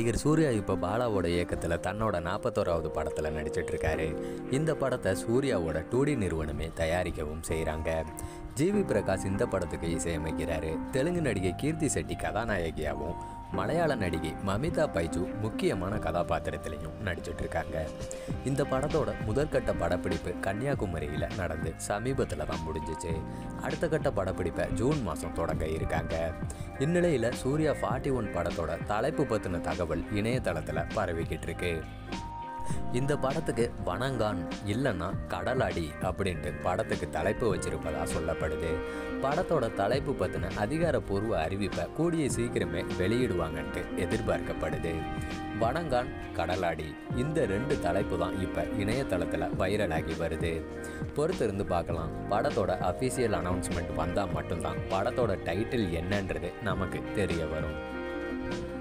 நடிகர் சூர்யா இப்போ பாலாவோட இயக்கத்தில் தன்னோட நாற்பத்தோராவது படத்தில் நடிச்சிட்டு இருக்காரு இந்த படத்தை சூர்யாவோட டூடி நிறுவனமே தயாரிக்கவும் செய்கிறாங்க ஜிவி பிரகாஷ் இந்த படத்துக்கு இசையமைக்கிறாரு தெலுங்கு நடிகை கீர்த்தி செட்டி கதாநாயகியாகவும் மலையாள நடிகை மமிதா பைஜு முக்கியமான கதாபாத்திரத்திலையும் நடிச்சிட்டு இருக்காங்க இந்த படத்தோட முதற்கட்ட படப்பிடிப்பு கன்னியாகுமரியில் நடந்து சமீபத்தில் தான் முடிஞ்சிச்சு அடுத்த கட்ட படப்பிடிப்பை ஜூன் மாதம் தொடங்க இருக்காங்க இந்நிலையில் சூர்யா ஃபார்ட்டி ஒன் படத்தோட தலைப்பு பற்றின தகவல் இணையதளத்தில் பரவிக்கிட்டு இருக்கு இந்த படத்துக்கு வனங்கான் இல்லைன்னா கடலாடி அப்படின்ட்டு படத்துக்கு தலைப்பு வச்சிருப்பதா சொல்லப்படுது படத்தோட தலைப்பு பற்றின அதிகாரப்பூர்வ அறிவிப்பை கூடிய சீக்கிரமே வெளியிடுவாங்கன்ட்டு எதிர்பார்க்கப்படுது வனங்கான் கடலாடி இந்த ரெண்டு தலைப்பு தான் இப்போ இணையதளத்தில் வைரலாகி வருது பொறுத்திருந்து பார்க்கலாம் படத்தோட அஃபீஷியல் அனௌன்ஸ்மெண்ட் வந்தால் மட்டும்தான் படத்தோட டைட்டில் என்னன்றது நமக்கு தெரிய வரும்